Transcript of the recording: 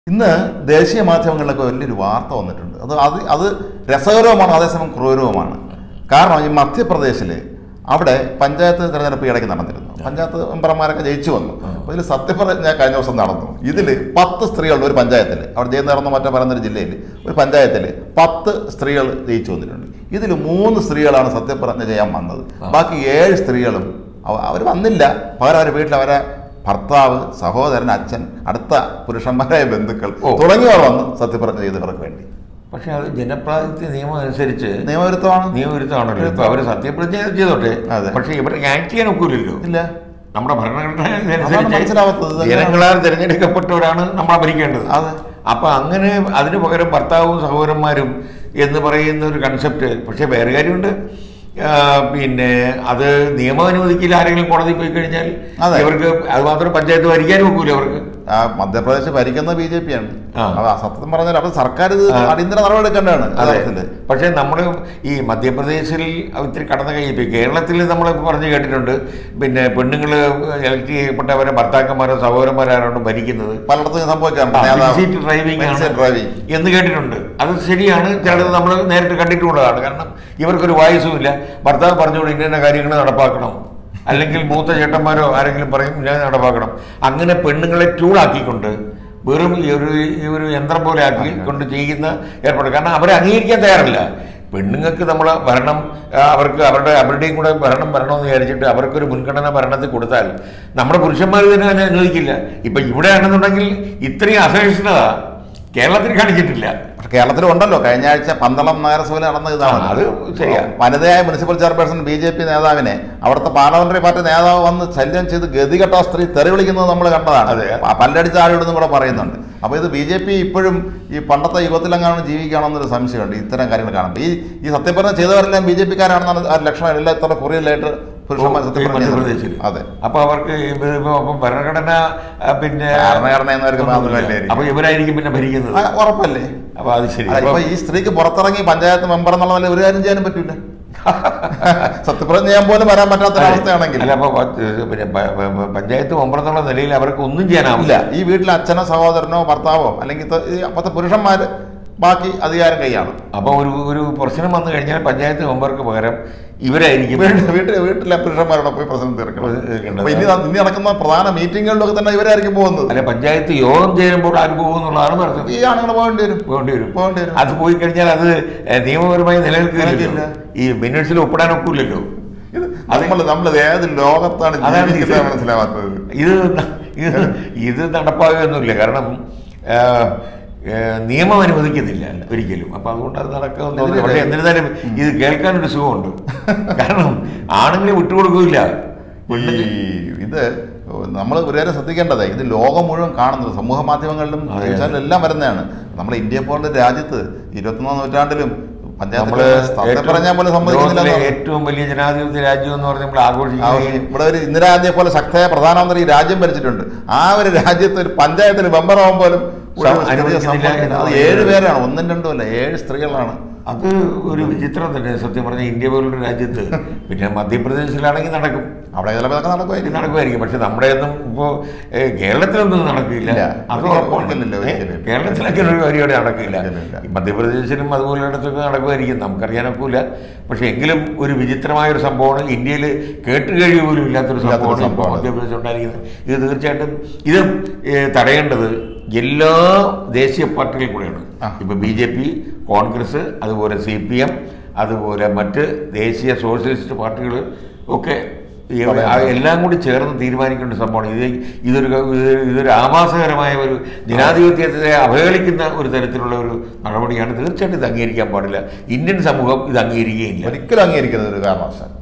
ഇന്ന് ദേശീയ മാധ്യമങ്ങളിലൊക്കെ വലിയൊരു വാർത്ത വന്നിട്ടുണ്ട് അത് അത് അത് രസകരവുമാണ് അതേസമയം ക്രൂരവുമാണ് കാരണം ഈ മധ്യപ്രദേശിൽ അവിടെ പഞ്ചായത്ത് തിരഞ്ഞെടുപ്പ് ഇടയ്ക്ക് നടന്നിരുന്നു പഞ്ചായത്ത് മെമ്പർമാരൊക്കെ ജയിച്ചു വന്നു അപ്പോൾ ഇതിൽ സത്യപ്രതിജ്ഞ കഴിഞ്ഞ ദിവസം നടന്നു ഇതിൽ പത്ത് സ്ത്രീകളുടെ ഒരു പഞ്ചായത്തിൽ അവിടെ ജയിന്നേർന്ന മറ്റേ പറയുന്നൊരു ജില്ലയിൽ ഒരു പഞ്ചായത്തിൽ പത്ത് സ്ത്രീകൾ ജയിച്ചു വന്നിട്ടുണ്ട് ഇതിൽ മൂന്ന് സ്ത്രീകളാണ് സത്യപ്രതിജ്ഞ ചെയ്യാൻ വന്നത് ബാക്കി ഏഴ് സ്ത്രീകളും അവർ വന്നില്ല പകരം അവരുടെ വീട്ടിൽ അവരെ ഭർത്താവ് സഹോദരൻ അച്ഛൻ അടുത്ത പുരുഷന്മാരായ ബന്ധുക്കൾ ഓ. തുടങ്ങിയവർ വന്ന് സത്യപ്രതിജ്ഞ ചെയ്തവർക്ക് വേണ്ടി പക്ഷെ അത് ജനപ്രാതിനിധ്യ നിയമം അനുസരിച്ച് നിയമവിരുദ്ധമാണ് നിയമവിരുദ്ധമാണല്ലോ ഇപ്പൊ അവര് സത്യപ്രതിജ്ഞ ചെയ്തോട്ടെ അതെ. പക്ഷെ ഇവർക്ക് ആക്ട് ചെയ്യാൻ ഒക്കില്ലല്ലോ ഇല്ല നമ്മുടെ ഭരണഘടന അതാണ് മനസ്സിലാവാത്തത്. അനുസരിച്ച് ഇതെങ്ങനെ? ജനങ്ങളാൽ തിരഞ്ഞെടുക്കപ്പെട്ടവരാണ് നമ്മളെ ഭരിക്കേണ്ടത് അതെ. അപ്പൊ അങ്ങനെ അതിന് പകരം ഭർത്താവും സഹോദരന്മാരും എന്ന് പറയുന്ന ഒരു കൺസെപ്റ്റ് പക്ഷെ വേറെ കാര്യമുണ്ട് ആ, പിന്നെ അത് നിയമം അനുവദിക്കില്ല ആരെങ്കിലും കോടതി പോയി കഴിഞ്ഞാൽ അതെ. ഇവർക്ക് അത് മാത്രം പഞ്ചായത്ത് ഭരിക്കാനും ഒക്കൂല അവർക്ക് ആ മധ്യപ്രദേശ് ഭരിക്കുന്നത് ബി ജെ പി ആണ് ആ. അത് സത്യം പറഞ്ഞാൽ അവിടെ സർക്കാർ ഇത് ആ. അടിയന്തര നടപടി എടുക്കേണ്ടതാണ് അതെ യഥാർത്ഥത്തില്. പക്ഷേ നമ്മൾ ഈ മധ്യപ്രദേശിൽ ഇത്തിരി കടന്നു കഴിയിപ്പോൾ കേരളത്തിൽ നമ്മൾ പറഞ്ഞു കേട്ടിട്ടുണ്ട് പിന്നെ പെണ്ണുങ്ങൾ ഇലക്ട് ചെയ്യപ്പെട്ടവരെ ഭർത്താക്കന്മാരോ സഹോദരന്മാരാണ് ഭരിക്കുന്നത് പലയിടത്തും സംഭവിക്കാറുണ്ട് ആ, നേതാവ് സീറ്റ് ഡ്രൈവിംഗ് ആണ് സീറ്റ് ഡ്രൈവിംഗ് എന്ന് കേട്ടിട്ടുണ്ട് അത് ശരിയാണ് ചിലത് നമ്മൾ നേരിട്ട് കണ്ടിട്ടുള്ളതാണ് കാരണം ഇവർക്കൊരു വായുസും ഇല്ല ഭർത്താവ് പറഞ്ഞുകൊണ്ട് ഇന്ന ഇന്ന കാര്യങ്ങൾ നടപ്പാക്കണം അല്ലെങ്കിൽ മൂത്ത ചേട്ടന്മാരോ ആരെങ്കിലും പറയും ഇന്ന നടപ്പാക്കണം അങ്ങനെ പെണ്ണുങ്ങളെ ടൂളാക്കിക്കൊണ്ട് വെറും ഈ ഒരു ഈ ഒരു യന്ത്രം പോലെ ആക്കിക്കൊണ്ട് ചെയ്യുന്ന ഏർപ്പാട് കാരണം അവരെ അംഗീകരിക്കാൻ തയ്യാറില്ല പെണ്ണുങ്ങൾക്ക് നമ്മൾ ഭരണം ആ, അവർക്ക് അവരുടെ അവരുടെയും കൂടെ ഭരണം വരണമെന്ന് വിചാരിച്ചിട്ട് അവർക്കൊരു മുൻഗണന ഭരണത്തിൽ കൊടുത്താൽ നമ്മുടെ പുരുഷന്മാർ തന്നെ അതിനെ അനുവദിക്കില്ല ഇപ്പം ഇവിടെയാണെന്നുണ്ടെങ്കിൽ ഇത്രയും അസഹിഷ്ണുത കേരളത്തിൽ കാണിച്ചിട്ടില്ല പക്ഷെ കേരളത്തിലും ഉണ്ടല്ലോ കഴിഞ്ഞ ആഴ്ച പന്തളം നഗരസഭയിൽ നടന്ന ഇതാണ് ആ, അത് ശരിയാ. വനിതയായ municipal chairperson B J P നേതാവിനെ അവിടുത്തെ പാർലമെന്ററി പാർട്ടി നേതാവ് വന്ന് ശല്യം ചെയ്ത് ഗതികെട്ട ആ സ്ത്രീ തെറി വിളിക്കുന്നത് നമ്മൾ കണ്ടതാണ് അതെ. ആ പല്ലടിച്ച ആളുടെന്നും കൂടെ പറയുന്നുണ്ട് അപ്പോൾ ഇത് ബി ജെ പി ഇപ്പോഴും ഈ പണ്ടത്തെ യുഗത്തിലെങ്ങാനും ജീവിക്കുകയാണെന്നൊരു സംശയമുണ്ട് ഇത്തരം കാര്യങ്ങൾ കാണുമ്പോൾ ഈ ഈ സത്യപ്രതിജ്ഞ ചെയ്തവരെല്ലാം ബി ജെ പിക്കാരാണെന്നാണ് ആ ലക്ഷണം എല്ലാം ഇത്ര കുറിയിലായിട്ട് പുരുഷന്മാർ ഈ സത്യപ്രതിജ്ഞ മധ്യപ്രദേശിൽ ചെയ്തത്. അതെ അപ്പൊ അവർക്ക് ഇപ്പൊ ഇപ്പൊ അപ്പം ഭരണഘടന ആ, പിന്നെ ഭരണഘടന എന്നവർക്ക് മാത്രമല്ലായിരിക്കും. അപ്പൊ ഇവരായിരിക്കും പിന്നെ ഭരിക്കുന്നത് ആ, ഉറപ്പല്ലേ അപ്പൊ അത് ശരി അല്ല, അപ്പൊ ഇപ്പൊ ഈ സ്ത്രീക്ക് പുറത്തിറങ്ങി പഞ്ചായത്ത് മെമ്പർ എന്നുള്ള നിലയിൽ ഒരു കാര്യം ചെയ്യാനും പറ്റൂല സത്യപ്രതിജ്ഞ ചെയ്യാൻ പോലും വരാൻ പറ്റാത്തൊരവസ്ഥയാണെങ്കിൽ അല്ല അപ്പൊ പ- പിന്നെ പ- പ- പഞ്ചായത്ത് മെമ്പറെന്നുള്ള നിലയിൽ അവർക്ക് ഒന്നും ഇല്ല ചെയ്യാനാവില്ല ഈ വീട്ടിലെ അച്ഛനോ സഹോദരനോ ഭർത്താവോ അല്ലെങ്കിൽ ത- ഈ അപ്പത്തെ പുരുഷന്മാര് ബാക്കി അധികാരം കൈയാണ് അപ്പൊ ഒരു ഒരു പ്രശ്നം വന്നു കഴിഞ്ഞാൽ പഞ്ചായത്ത് മെമ്പർക്ക് പകരം ഇവരായിരിക്കും വീട്ടിൽ വീട്ടിൽ വീട്ടിലെ പുരുഷന്മാരോടെ പോയി പ്രശ്നം തീർക്കണം തീർക്കേണ്ടത്. അപ്പൊ ഇനി ന- ഇനി നടക്കുന്ന പ്രധാന മീറ്റിങ്ങുകളിലൊക്കെ തന്നെ ഇവരായിരിക്കും പോകുന്നത് അല്ലെ പഞ്ചായത്ത് യോഗം ചേരുമ്പോൾ ആര് പോകും എന്നുള്ളതാണ് പറഞ്ഞത് ഈ ആണുങ്ങൾ പോകേണ്ടി വരും പോകേണ്ടി വരും പോകേണ്ടി വരും അത് പോയി കഴിഞ്ഞാൽ അത് ഏ, നിയമപരമായി നിലനിൽക്കില്ല നിലനിൽക്കില്ല. ഈ മിനിറ്റ്സിൽ ഒപ്പിടാൻ ഒക്കില്ലല്ലോ ഇത് നമ്മൾ നമ്മൾ ഏത് ലോകത്താണ് അതാണ് ഇത്. ജീവിക്കുന്നത് മനസ്സിലാവാത്തത് ഇത് ന- ഇത് ഇത് നടപ്പാകുകയൊന്നുമില്ല കാരണം ആ, ആ, നിയമം അനുവദിക്കുന്നില്ല ഒരിക്കലും അപ്പൊ അതുകൊണ്ട് അത് നടക്കുമെന്ന് തോന്നുന്നു പക്ഷെ എന്നിരുന്നാലും ഇത് കേൾക്കാനൊരു സുഖമുണ്ട് കാരണം ആണുങ്ങളെ വിട്ടുകൊടുക്കില്ല ഈ ഇത് നമ്മൾ ഒരു കാര്യം ശ്രദ്ധിക്കേണ്ടത് ഇത് ലോകം മുഴുവൻ കാണുന്നത് സമൂഹ മാധ്യമങ്ങളിലും അതെ, ചോദിച്ചാലും എല്ലാം വരുന്നതാണ് നമ്മളെ ഇന്ത്യ പോലുള്ള രാജ്യത്ത് ഇരുപത്തൊന്നാം നൂറ്റാണ്ടിലും നമ്മള് പഞ്ചായത്ത് സത്യം പറഞ്ഞാൽ പോലും സമ്മതിക്കുന്നില്ല ലോകത്തിലെ എന്ന് ഏറ്റവും വലിയ ജനാധിപത്യ രാജ്യം എന്ന് പറഞ്ഞ് നമ്മൾ ആ, ആഘോഷിക്കുകയും ഇവിടെ ഒരു ഇന്ദിരാഗാന്ധിയെ പോലെ ശക്തയായ പ്രധാനമന്ത്രി ഈ രാജ്യം ഭരിച്ചിട്ടുണ്ട് ആ ഒരു രാജ്യത്ത് ഒരു പഞ്ചായത്തിൽ മെമ്പറാവാൻ പോലും ഒരു സം- സ്ത്രീയെ അനുവദിക്കുന്നില്ല സമ്മതിക്കില്ല. അത് എന്ന് ഏഴ് പേരാണ് ഒന്നും രണ്ടും അല്ല ഏഴ് സ്ത്രീകളാണ് അത് ഒരു വിചിത്രം തന്നെ സത്യം പറഞ്ഞ ഇന്ത്യ പോലുള്ള രാജ്യത്ത് പിന്നെ മധ്യപ്രദേശിലാണെങ്കിൽ നടക്കും അവിടെ ചിലപ്പോൾ ഇതൊക്കെ ഇത് നടക്കുമായിരിക്കും നടക്കുമായിരിക്കും പക്ഷെ നമ്മുടെ ഒന്നും ഇപ്പോ ഏ, കേരളത്തിലൊന്നും നടക്കില്ല ഇല്ല. അത് ഒരിക്കലും- ഉറപ്പാണ്. ഒരിക്കലില്ല, ഏ, ഒരിക്കലും. കേരളത്തിലൊക്കെ ഒരു പരിപാടി നടക്കില്ല ഒരിക്കലുമില്ല. ഈ മധ്യപ്രദേശിലും അതുപോലെ ഇടത്തൊക്കെ നടക്കുമായിരിക്കും നമുക്കറിയാനൊക്കില്ല പക്ഷെ എങ്കിലും ഒരു വിചിത്രമായ ഒരു സംഭവമാണ് ഇന്ത്യയിൽ കേട്ട് കഴിവ് പോലും ഇല്ലാത്തൊരു ഇല്ലാത്തൊരു സംഭവമാണ് ഇപ്പോൾ സംഭവമാണ്. മധ്യപ്രദേശിൽ ഉണ്ടായിരിക്കുന്നത് ഇത് തീർച്ചയായിട്ടും ഇത് ഏ, തടയേണ്ടത് എല്ലാ ദേശീയ പാർട്ടികൾ കൂടെയാണ് ആ. ഇപ്പൊ ബി ജെ പി കോൺഗ്രസ് അതുപോലെ സി പി എം അതുപോലെ മറ്റ് ദേശീയ സോഷ്യലിസ്റ്റ് പാർട്ടികൾ ഒക്കെ ഈ ആ എല്ലാം കൂടി ചേർന്ന് തീരുമാനിക്കേണ്ട സംഭവമാണ് ഇത് ഇതൊരു ഇത് ഇതൊരു ആഭാസകരമായ ഒരു ജനാധിപത്യത്തെ അവഹേളിക്കുന്ന ഒരു തരത്തിലുള്ള ഒരു നടപടിയാണ് തീർച്ചയായിട്ടും ഇത് അംഗീകരിക്കാൻ പാടില്ല ഇന്ത്യൻ സമൂഹം ഇത് അംഗീകരിക്കുകയില്ല ഒരിക്കലും അംഗീകരിക്കരുത് ഒരു കാരണവശാൽ